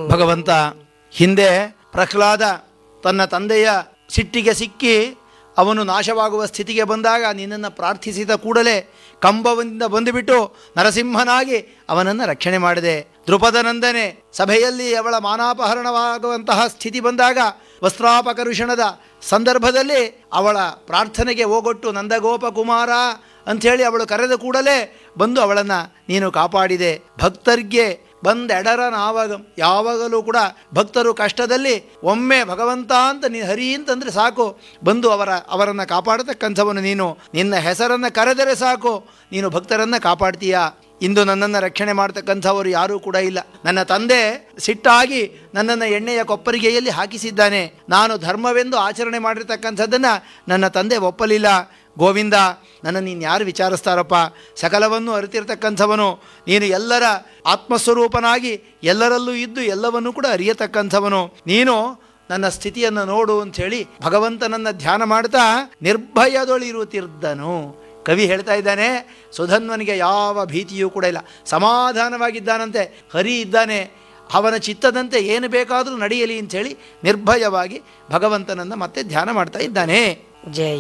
ಭಗವಂತ ಹಿಂದೆ ಪ್ರಹ್ಲಾದ ತನ್ನ ತಂದೆಯ ಸಿಟ್ಟಿಗೆ ಸಿಕ್ಕಿ ಅವನು ನಾಶವಾಗುವ ಸ್ಥಿತಿಗೆ ಬಂದಾಗ ನಿನ್ನನ್ನು ಪ್ರಾರ್ಥಿಸಿದ ಕೂಡಲೇ ಕಂಬದಿಂದ ಬಂದುಬಿಟ್ಟು ನರಸಿಂಹನಾಗಿ ಅವನನ್ನು ರಕ್ಷಣೆ ಮಾಡಿದೆ ದೃಪದನಂದನೆ ಸಭೆಯಲ್ಲಿ ಅವಳ ಮಾನಾಪಹರಣವಾಗುವಂತಹ ಸ್ಥಿತಿ ಬಂದಾಗ ವಸ್ತ್ರಾಪಕರುಷಣದ ಸಂದರ್ಭದಲ್ಲಿ ಅವಳ ಪ್ರಾರ್ಥನೆಗೆ ಹೋಗೊಟ್ಟು ನಂದಗೋಪ ಕುಮಾರ ಅಂಥೇಳಿ ಅವಳು ಕರೆದ ಕೂಡಲೇ ಬಂದು ಅವಳನ್ನು ನೀನು ಕಾಪಾಡಿದೆ ಭಕ್ತರಿಗೆ ಬಂದೆಡರ ನಾವಾಗ ಯಾವಾಗಲೂ ಕೂಡ ಭಕ್ತರು ಕಷ್ಟದಲ್ಲಿ ಒಮ್ಮೆ ಭಗವಂತ ಅಂತ ನೀ ಹರಿ ಅಂತಂದರೆ ಸಾಕು ಬಂದು ಅವರ ಅವರನ್ನು ಕಾಪಾಡತಕ್ಕಂಥವನು ನೀನು ನಿನ್ನ ಹೆಸರನ್ನು ಕರೆದರೆ ಸಾಕು ನೀನು ಭಕ್ತರನ್ನು ಕಾಪಾಡ್ತೀಯಾ ಇಂದು ನನ್ನನ್ನು ರಕ್ಷಣೆ ಮಾಡ್ತಕ್ಕಂಥವರು ಯಾರೂ ಕೂಡ ಇಲ್ಲ ನನ್ನ ತಂದೆ ಸಿಟ್ಟಾಗಿ ನನ್ನನ್ನು ಎಣ್ಣೆಯ ಕೊಪ್ಪರಿಗೆಯಲ್ಲಿ ಹಾಕಿಸಿದ್ದಾನೆ ನಾನು ಧರ್ಮವೆಂದು ಆಚರಣೆ ಮಾಡಿರ್ತಕ್ಕಂಥದ್ದನ್ನು ನನ್ನ ತಂದೆ ಒಪ್ಪಲಿಲ್ಲ ಗೋವಿಂದ ನನ್ನ ನೀನು ಯಾರು ವಿಚಾರಿಸ್ತಾರಪ್ಪ ಸಕಲವನ್ನು ಅರಿತಿರ್ತಕ್ಕಂಥವನು ನೀನು ಎಲ್ಲರ ಆತ್ಮಸ್ವರೂಪನಾಗಿ ಎಲ್ಲರಲ್ಲೂ ಇದ್ದು ಎಲ್ಲವನ್ನೂ ಕೂಡ ಅರಿಯತಕ್ಕಂಥವನು ನೀನು ನನ್ನ ಸ್ಥಿತಿಯನ್ನು ನೋಡು ಅಂಥೇಳಿ ಭಗವಂತನನ್ನು ಧ್ಯಾನ ಮಾಡ್ತಾ ನಿರ್ಭಯದೊಳಿರುತ್ತಿದ್ದನು ಕವಿ ಹೇಳ್ತಾ ಇದ್ದಾನೆ ಸುಧನ್ವನಿಗೆ ಯಾವ ಭೀತಿಯೂ ಕೂಡ ಇಲ್ಲ ಸಮಾಧಾನವಾಗಿದ್ದಾನಂತೆ ಹರಿ ಇದ್ದಾನೆ ಅವನ ಚಿತ್ತದಂತೆ ಏನು ಬೇಕಾದರೂ ನಡೆಯಲಿ ಅಂಥೇಳಿ ನಿರ್ಭಯವಾಗಿ ಭಗವಂತನನ್ನು ಮತ್ತೆ ಧ್ಯಾನ ಮಾಡ್ತಾ ಇದ್ದಾನೆ ಜಯ